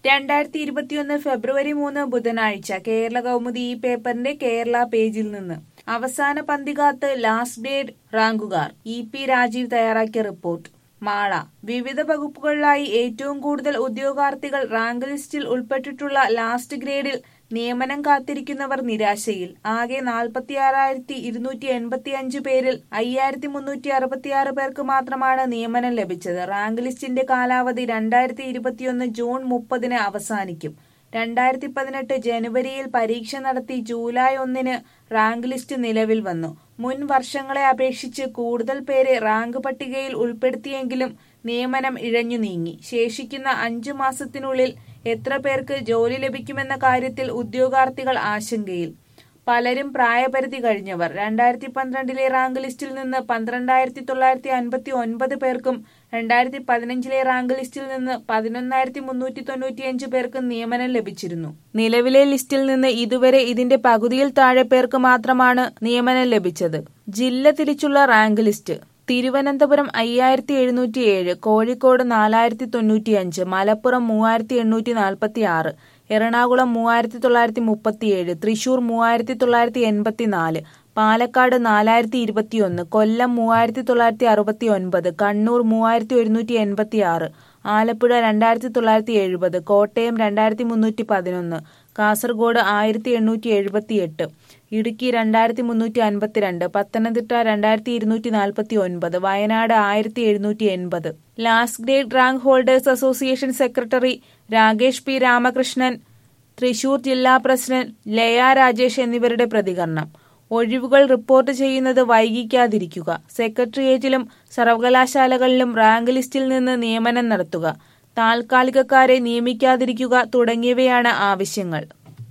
രണ്ടായിരത്തി ഇരുപത്തിയൊന്ന് ഫെബ്രുവരി മൂന്ന് ബുധനാഴ്ച കേരള കൗമുദി ഈ പേപ്പറിന്റെ കേരള പേജിൽ നിന്ന് അവസാന പന്തികാത്ത് ലാസ്റ്റ് ഡേറ്റ് റാങ്കുകാർ ഇ പി രാജീവ് തയ്യാറാക്കിയ റിപ്പോർട്ട് മാള വിവിധ വകുപ്പുകളിലായി ഏറ്റവും കൂടുതൽ ഉദ്യോഗാർത്ഥികൾ റാങ്ക് ലിസ്റ്റിൽ ഉൾപ്പെട്ടിട്ടുള്ള ലാസ്റ്റ് ഗ്രേഡിൽ നിയമനം കാത്തിരിക്കുന്നവർ നിരാശയിൽ ആകെ നാൽപ്പത്തിയാറായിരത്തി ഇരുന്നൂറ്റി എൺപത്തി അഞ്ച് പേരിൽ അയ്യായിരത്തി മുന്നൂറ്റി അറുപത്തിയാറ് പേർക്ക് മാത്രമാണ് നിയമനം ലഭിച്ചത് റാങ്ക് ലിസ്റ്റിന്റെ കാലാവധി രണ്ടായിരത്തി ഇരുപത്തിയൊന്ന് ജൂൺ മുപ്പതിന് അവസാനിക്കും രണ്ടായിരത്തി പതിനെട്ട് ജനുവരിയിൽ പരീക്ഷ നടത്തി ജൂലൈ ഒന്നിന് റാങ്ക് ലിസ്റ്റ് നിലവിൽ വന്നു മുൻ വർഷങ്ങളെ അപേക്ഷിച്ച് കൂടുതൽ പേരെ റാങ്ക് പട്ടികയിൽ ഉൾപ്പെടുത്തിയെങ്കിലും നിയമനം ഇഴഞ്ഞു നീങ്ങി ശേഷിക്കുന്ന അഞ്ചു മാസത്തിനുള്ളിൽ എത്ര പേർക്ക് ജോലി ലഭിക്കുമെന്ന കാര്യത്തിൽ ഉദ്യോഗാർത്ഥികൾ ആശങ്കയിൽ പലരും പ്രായപരിധി കഴിഞ്ഞവർ രണ്ടായിരത്തി പന്ത്രണ്ടിലെ റാങ്ക് ലിസ്റ്റിൽ നിന്ന് പന്ത്രണ്ടായിരത്തി തൊള്ളായിരത്തി അൻപത്തി ഒൻപത് പേർക്കും രണ്ടായിരത്തി പതിനഞ്ചിലെ റാങ്ക് ലിസ്റ്റിൽ നിന്ന് പതിനൊന്നായിരത്തി മുന്നൂറ്റി തൊണ്ണൂറ്റിയഞ്ച് പേർക്കും നിയമനം ലഭിച്ചിരുന്നു നിലവിലെ ലിസ്റ്റിൽ നിന്ന് ഇതുവരെ ഇതിന്റെ പകുതിയിൽ താഴെ പേർക്ക് മാത്രമാണ് നിയമനം ലഭിച്ചത് ജില്ല തിരിച്ചുള്ള റാങ്ക് ലിസ്റ്റ് തിരുവനന്തപുരം അയ്യായിരത്തി എഴുന്നൂറ്റി ഏഴ് കോഴിക്കോട് നാലായിരത്തി തൊണ്ണൂറ്റിയഞ്ച് മലപ്പുറം മൂവായിരത്തി എണ്ണൂറ്റി നാൽപ്പത്തി ആറ് എറണാകുളം മൂവായിരത്തി തൊള്ളായിരത്തി മുപ്പത്തിയേഴ് തൃശൂർ മൂവായിരത്തി തൊള്ളായിരത്തി എൺപത്തി നാല് പാലക്കാട് നാലായിരത്തി ഇരുപത്തിയൊന്ന് കൊല്ലം മൂവായിരത്തി തൊള്ളായിരത്തി അറുപത്തി ഒൻപത് കണ്ണൂർ മൂവായിരത്തി ഒരുന്നൂറ്റി എൺപത്തി ആറ് ആലപ്പുഴ രണ്ടായിരത്തി തൊള്ളായിരത്തി എഴുപത് കോട്ടയം രണ്ടായിരത്തി മുന്നൂറ്റി പതിനൊന്ന് കാസർഗോഡ് ആയിരത്തി എണ്ണൂറ്റി എഴുപത്തി എട്ട് ഇടുക്കി രണ്ടായിരത്തി മുന്നൂറ്റി അൻപത്തിരണ്ട് പത്തനംതിട്ട രണ്ടായിരത്തി ഇരുന്നൂറ്റി നാൽപ്പത്തി ഒൻപത് വയനാട് ആയിരത്തി എഴുന്നൂറ്റി എൺപത് last grade rank holders association secretary Rakesh P Ramakrishnan Thrissur ജില്ലാ പ്രസിഡന്റ് ലയ രാജേഷ് എന്നിവരുടെ പ്രതികരണം ഒഴിവുകൾ റിപ്പോർട്ട് ചെയ്യുന്നത് വൈകിക്കാതിരിക്കുക സെക്രട്ടേറിയറ്റിലും സർവകലാശാലകളിലും റാങ്ക് ലിസ്റ്റിൽ നിന്ന് നിയമനം നടത്തുക താൽക്കാലികക്കാരെ നിയമിക്കാതിരിക്കുക തുടങ്ങിയവയാണ് ആവശ്യങ്ങൾ